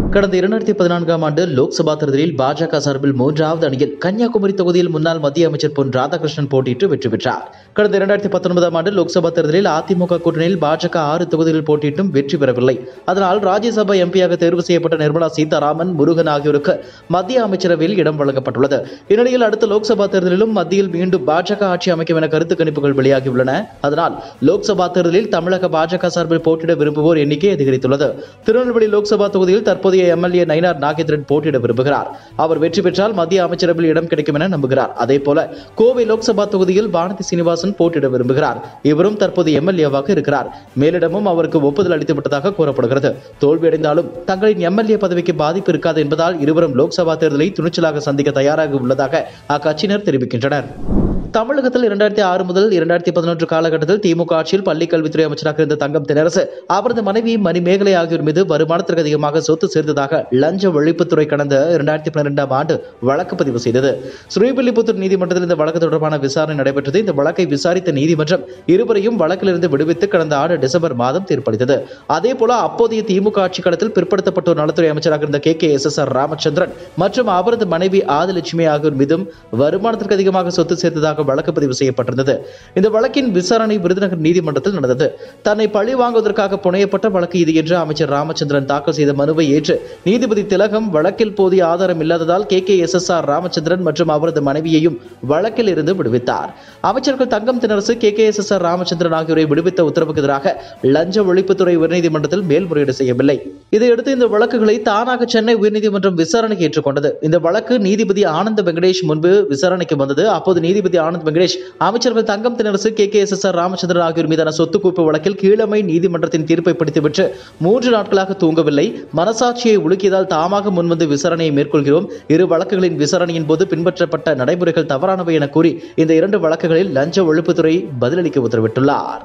கடந்த இரண்டாயிரத்தி பதினான்காம் ஆண்டு லோக்சபா தேர்தலில் பாஜக சார்பில் மூன்றாவது அணியில் கன்னியாகுமரி தொகுதியில் முன்னாள் மத்திய அமைச்சர் பொன் ராதாகிருஷ்ணன் போட்டியிட்டு வெற்றி பெற்றார் கடந்த இரண்டாயிரத்தி பத்தொன்பதாம் ஆண்டு லோக்சபா தேர்தலில் அதிமுக கூட்டணியில் பாஜக ஆறு தொகுதிகளில் போட்டியிட்டும் வெற்றி பெறவில்லை அதனால் ராஜ்யசபா எம்பியாக தேர்வு செய்யப்பட்ட நிர்மலா சீதாராமன் முருகன் ஆகியோருக்கு மத்திய அமைச்சரவையில் இடம் வழங்கப்பட்டுள்ளது இந்நிலையில் அடுத்த லோக்சபா தேர்தலிலும் மத்தியில் மீண்டும் பாஜக ஆட்சி அமைக்கும் என கருத்து கணிப்புகள் வெளியாகியுள்ளன அதனால் லோக்சபா தேர்தலில் தமிழக பாஜக சார்பில் போட்டியிட விரும்புவோர் எண்ணிக்கை அதிகரித்துள்ளது திருநெல்வேலி லோக்சபா தொகுதியில் தற்போதைய எம்எல்ஏ நயினார் நாகேந்திரன் போட்டியிட விரும்புகிறார் அவர் வெற்றி பெற்றால் மத்திய அமைச்சரவையில் இடம் கிடைக்கும் என நம்புகிறார் அதே போல கோவை லோக்சபா தொகுதியில் வானதி சீனிவாசன் போட்டியிட விரும்புகிறார் இவரும் தற்போது எம்எல்ஏவாக இருக்கிறார் மேலிடமும் அவருக்கு ஒப்புதல் அளித்துவிட்டதாக கூறப்படுகிறது தோல்வியடைந்தாலும் தங்களின் எம்எல்ஏ பதவிக்கு பாதிப்பு இருக்காது என்பதால் இருவரும் லோக்சபா தேர்தலை துணிச்சலாக சந்திக்க தயாராக உள்ளதாக அக்கட்சியினர் தெரிவிக்கின்றனர் தமிழகத்தில் இரண்டாயிரத்தி ஆறு முதல் இரண்டாயிரத்தி பதினொன்று காலகட்டத்தில் திமுக ஆட்சியில் பள்ளிக் கல்வித்துறை அமைச்சராக இருந்த தங்கம் தென்னரசு அவரது மனைவி மணிமேகலை ஆகியோர் மீது வருமானத்திற்கு அதிகமாக சொத்து சேர்த்ததாக லஞ்ச ஒழிப்புத்துறை கடந்த இரண்டாயிரத்தி பன்னிரெண்டாம் ஆண்டு வழக்கு பதிவு செய்தது ஸ்ரீவில்லிபுத்தூர் நீதிமன்றத்தில் இந்த வழக்கு தொடர்பான விசாரணை நடைபெற்றது இந்த வழக்கை விசாரித்த நீதிமன்றம் இருவரையும் வழக்கிலிருந்து விடுவித்து கடந்த ஆண்டு டிசம்பர் மாதம் தீர்ப்பளித்தது அதே போல அப்போதைய திமுக ஆட்சி காலத்தில் பிற்படுத்தப்பட்டோர் நலத்துறை அமைச்சராக இருந்த K K S S R Ramachandran மற்றும் அவரது மனைவி ஆதிலட்சுமி ஆகியோர் மீதும் வருமானத்திற்கு அதிகமாக சொத்து சேர்த்ததாக வழக்கு பதிவு செய்யப்பட்டிருந்தது இந்த வழக்கின் விசாரணை விருதுநகர் நீதிமன்றத்தில் நடந்தது தன்னை பழி வாங்குவதற்காக புனையப்பட்ட வழக்கு இது என்று அமைச்சர் ராமச்சந்திரன் தாக்கல் செய்த மனுவை ஏற்று நீதிபதி திலகம் வழக்கில் போதிய ஆதாரம் இல்லாததால் K K S S R Ramachandran மற்றும் அவரது மனைவியையும் வழக்கில் இருந்து விடுவித்தார் அமைச்சர்கள் Thangam Thennarasu K K S S R Ramachandran ஆகியோரை விடுவித்த உத்தரவுக்கு எதிராக லஞ்ச ஒழிப்புத்துறை உயர்நீதிமன்றத்தில் மேல்முறையீடு செய்யவில்லை இதையடுத்து இந்த வழக்குகளை தானாக சென்னை உயர்நீதிமன்றம் விசாரணைக்கு ஏற்றுக்கொண்டது இந்த வழக்கு நீதிபதி ஆனந்த வெங்கடேஷ் முன்பு விசாரணைக்கு வந்தது அப்போது நீதிபதி ஆனந்த் வெங்கடேஷ் அமைச்சர்கள் Thangam Thennarasu K K S S R Ramachandran ஆகியோர் மீதான சொத்து குவிப்பு வழக்கில் கீழமை நீதிமன்றத்தின் தீர்ப்பை படித்துவிட்டு மூன்று நாட்களாக தூங்கவில்லை மனசாட்சியை உலுக்கியதால் தாமாக முன்வந்து விசாரணையை மேற்கொள்கிறோம் இரு வழக்குகளின் விசாரணையின் போது பின்பற்றப்பட்ட நடைமுறைகள் தவறானவை என கூறி இந்த இரண்டு வழக்குகளில் லஞ்ச ஒழிப்புத்துறை பதிலளிக்க உத்தரவிட்டுள்ளார்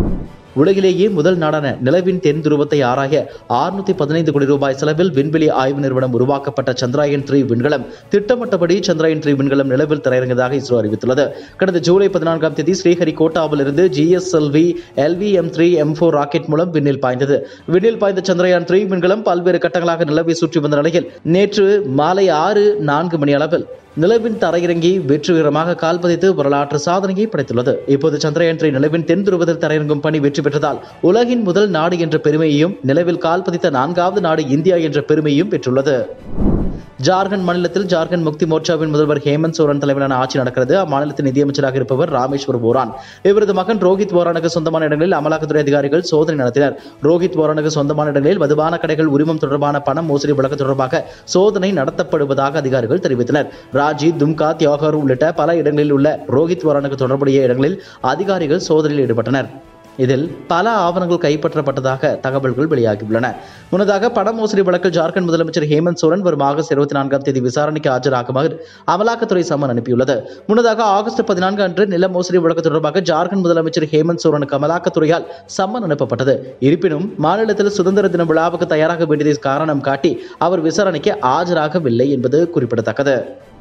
உலகிலேயே முதல் நாடான நிலவின் தென் துருவத்தை ஆராய ஆறுநூத்தி பதினைந்து கோடி ரூபாய் செலவில் விண்வெளி ஆய்வு நிறுவனம் உருவாக்கப்பட்ட சந்திராயன் த்ரீ விண்கலம் திட்டமிட்டபடி சந்திராயன் த்ரீ விண்கலம் நிலவில் தரையிறங்கியதாக இஸ்ரோ அறிவித்துள்ளது கடந்த ஜூலை பதினான்காம் தேதி ஸ்ரீஹரிகோட்டாவில் இருந்து GSLV LV M three M four rocket மூலம் விண்ணில் பாய்ந்தது விண்ணில் பாய்ந்த சந்திரயான் த்ரீ விண்கலம் பல்வேறு கட்டங்களாக நிலவை சுற்றி வந்த நிலையில் நேற்று மாலை ஆறு நான்கு மணி அளவில் நிலவின் தரையிறங்கி வெற்றிகரமாக கால் பதித்து வரலாற்று சாதனையை படைத்துள்ளது இப்போது சந்திரயான் த்ரீ நிலவின் தென் துருவத்தில் தரையிறங்கும் பணி வெற்றி பெற்றதால் உலகின் முதல் நாடு என்ற பெருமையையும் நிலவில் கால் பதித்த நான்காவது நாடு இந்தியா என்ற பெருமையும் பெற்றுள்ளது ஜார்க்கண்ட் மாநிலத்தில் ஜார்க்கண்ட் முக்தி மோர்ச்சாவின் முதல்வர் ஹேமந்த் சோரன் தலைமையிலான ஆட்சி நடக்கிறது அம்மாநிலத்தின் நிதியமைச்சராக இருப்பவர் ராமேஸ்வர் போரான் இவரது மகன் ரோஹித் போரானுக்கு சொந்தமான இடங்களில் அமலாக்கத்துறை அதிகாரிகள் சோதனை நடத்தினர் ரோஹித் போரானுக்கு சொந்தமான இடங்களில் மதுபான கடைகள் உரிமம் தொடர்பான பண மோசடி வழக்கு தொடர்பாக சோதனை நடத்தப்படுவதாக அதிகாரிகள் தெரிவித்தனர் ராஜி தும்கா தியோகர் உள்ளிட்ட பல இடங்களில் உள்ள ரோஹித் போரானுக்கு தொடர்புடைய இடங்களில் அதிகாரிகள் சோதனையில் ஈடுபட்டனர் இதில் பல ஆவணங்கள் கைப்பற்றப்பட்டதாக தகவல்கள் வெளியாகியுள்ளன முன்னதாக பண மோசடி வழக்கில் ஜார்க்கண்ட் முதலமைச்சர் ஹேமந்த் சோரன் வரும் ஆகஸ்ட் இருபத்தி நான்காம் தேதி விசாரணைக்கு ஆஜராகுமாறு அமலாக்கத்துறை சம்மன் அனுப்பியுள்ளது முன்னதாக ஆகஸ்ட் பதினான்கு அன்று நில மோசடி வழக்கு தொடர்பாக ஜார்க்கண்ட் முதலமைச்சர் ஹேமந்த் சோரனுக்கு அமலாக்கத்துறையால் சம்மன் அனுப்பப்பட்டது இருப்பினும் மாநிலத்தில் சுதந்திர தின விழாவுக்கு தயாராக வேண்டியதை காரணம் காட்டி அவர் விசாரணைக்கு ஆஜராகவில்லை என்பது குறிப்பிடத்தக்கது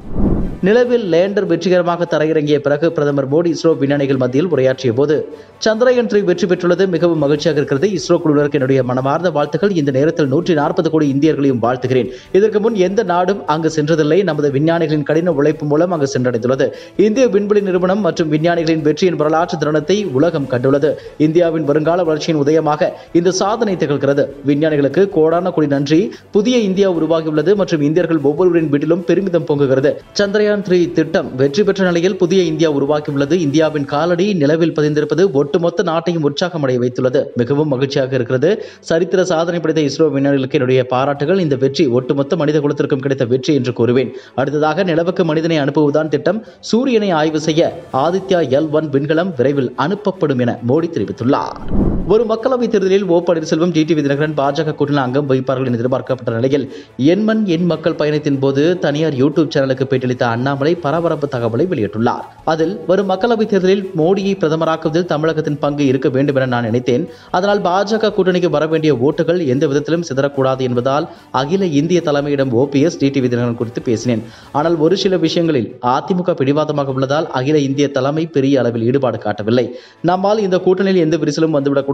நிலவில் லேண்டர் வெற்றிகரமாக தரையிறங்கிய பிறகு பிரதமர் மோடி இஸ்ரோ விஞ்ஞானிகள் மத்தியில் உரையாற்றிய போது சந்திரயான் த்ரீ வெற்றி பெற்றுள்ளது மிகவும் மகிழ்ச்சியாக இருக்கிறது இஸ்ரோ குழுவினருக்கு என்னுடைய மனமார்ந்த வாழ்த்துக்கள் இந்த நேரத்தில் நூற்றி நாற்பது கோடி இந்தியர்களையும் வாழ்த்துகிறேன் இதற்கு முன் எந்த நாடும் அங்கு சென்றதில்லை நமது விஞ்ஞானிகளின் கடின உழைப்பு மூலம் அங்கு சென்றடைந்துள்ளது இந்திய விண்வெளி நிறுவனம் மற்றும் விஞ்ஞானிகளின் வெற்றியின் வரலாற்று தருணத்தை உலகம் கண்டுள்ளது இந்தியாவின் வருங்கால வளர்ச்சியின் உதயமாக இந்த சாதனை திகழ்கிறது விஞ்ஞானிகளுக்கு கோடான கோடி நன்றி புதிய இந்தியா உருவாகியுள்ளது மற்றும் இந்தியர்கள் ஒவ்வொருவரின் வீட்டிலும் பெருமிதம் பொங்குகிறது சந்திரயான் த்ரீ திட்டம் வெற்றி பெற்ற நிலையில் புதிய இந்தியா உருவாக்கியுள்ளது இந்தியாவின் காலடி நிலவில் பதிந்திருப்பது ஒட்டுமொத்த நாட்டையும் உற்சாகமடைய வைத்துள்ளது மிகவும் மகிழ்ச்சியாக இருக்கிறது சரித்திர சாதனை படைத்த இஸ்ரோ விஞ்ஞானிகளுக்கு என்னுடைய பாராட்டுகள் இந்த வெற்றி ஒட்டுமொத்த மனித குலத்திற்கும் கிடைத்த வெற்றி என்று கூறுவேன் அடுத்ததாக நிலவுக்கு மனிதனை அனுப்புவதுதான் திட்டம் சூரியனை ஆய்வு செய்ய ஆதித்யா எல் ஒன் விண்கலம் விரைவில் அனுப்பப்படும் என மோடி தெரிவித்துள்ளார் ஒரு மக்களவைத் தேர்தலில் ஓ பன்னீர்செல்வம் டிடிவி தினகரன் பாஜக கூட்டணி அங்கம் வகிப்பார்கள் என எதிர்பார்க்கப்பட்ட நிலையில் எண்மண் எண் மக்கள் பயணத்தின் போது தனியார் யூடியூப் சேனலுக்கு பேட்டியளித்த அண்ணாமலை பரபரப்பு தகவலை வெளியிட்டுள்ளார் அதில் வரும் மக்களவைத் தேர்தலில் மோடியை பிரதமராக்குவதில் தமிழகத்தின் பங்கு இருக்க வேண்டும் என நான் நினைத்தேன் அதனால் பாஜக கூட்டணிக்கு வர வேண்டிய ஓட்டுகள் எந்த விதத்திலும் சிதறக்கூடாது என்பதால் அகில இந்திய தலைமையிடம் ஓபிஎஸ் டிடிவி தினகரன் குறித்து பேசினேன் ஆனால் ஒரு சில விஷயங்களில் அதிமுக பிடிவாதமாக உள்ளதால் அகில இந்திய தலைமை பெரிய அளவில் ஈடுபாடு காட்டவில்லை நம்மால் இந்த கூட்டணியில் எந்த விரிசலும் வந்துவிடக்கூடாது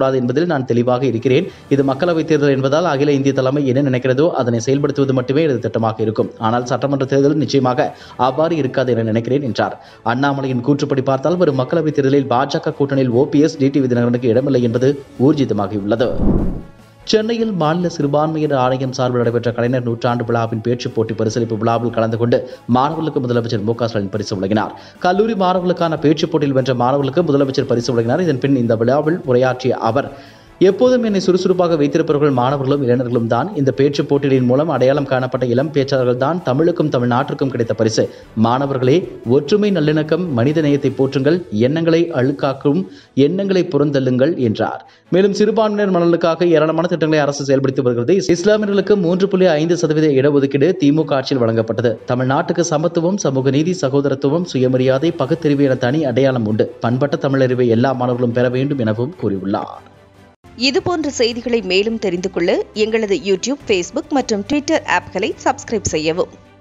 கூடாது என்பதில் நான் தெளிவாக இருக்கிறேன் இது மக்களவைத் தேர்தல் என்பதால் அகில இந்திய தலைமை என்ன நினைக்கிறதோ அதனை செயல்படுத்துவது மட்டுமே எனது திட்டமாக இருக்கும் ஆனால் சட்டமன்ற தேர்தல் நிச்சயமாக அவ்வாறு இருக்காது என நினைக்கிறேன் என்றார் அண்ணாமலையின் கூற்றுப்படி பார்த்தால் வரும் மக்களவைத் தேர்தலில் பாஜக கூட்டணியில் ஓபிஎஸ் டிடிவி தினகரனுக்கு இடமில்லை என்பது ஊர்ஜிதமாகியுள்ளது சென்னையில் மாநில சிறுபான்மையினர் ஆணையம் சார்பில் நடைபெற்ற கலைஞர் நூற்றாண்டு விழாவின் பேச்சுப் போட்டி பரிசளிப்பு விழாவில் கலந்து கொண்டு மாணவர்களுக்கு முதலமைச்சர் மு க ஸ்டாலின் பரிசு வழங்கினார் கல்லூரி மாணவர்களுக்கான பேச்சுப் போட்டியில் வென்ற மாணவர்களுக்கு முதலமைச்சர் பரிசு வழங்கினார் இதன் பின் இந்த விழாவில் உரையாற்றிய அவர் எப்போதும் என்னை சுறுசுறுப்பாக வைத்திருப்பவர்கள் மாணவர்களும் இளைஞர்களும் தான் இந்த பேச்சுப் போட்டிகளின் மூலம் அடையாளம் காணப்பட்ட இளம் பேச்சாளர்கள் தான் தமிழுக்கும் தமிழ்நாட்டிற்கும் கிடைத்த பரிசு மாணவர்களே ஒற்றுமை நல்லிணக்கம் மனித நேயத்தை போற்றுங்கள் எண்ணங்களை அழுக்காக்கும் எண்ணங்களை புறந்தள்ளுங்கள் என்றார் மேலும் சிறுபான்மையினர் நலனுக்காக ஏராளமான திட்டங்களை அரசு செயல்படுத்தி வருகிறது இஸ்லாமியர்களுக்கு மூன்று புள்ளி ஐந்து சதவீத இடஒதுக்கீடு திமுக ஆட்சியில் வழங்கப்பட்டது தமிழ்நாட்டுக்கு சமத்துவம் சமூக நீதி சகோதரத்துவம் சுயமரியாதை பகுத்தறிவு என தனி அடையாளம் உண்டு பண்பட்ட தமிழறிவை எல்லா மாணவர்களும் பெற வேண்டும் எனவும் கூறியுள்ளார் இதுபோன்ற செய்திகளை மேலும் தெரிந்து கொள்ள எங்களது யூடியூப் ஃபேஸ்புக் மற்றும் ட்விட்டர் ஆப்களை சப்ஸ்கிரைப் செய்யவும்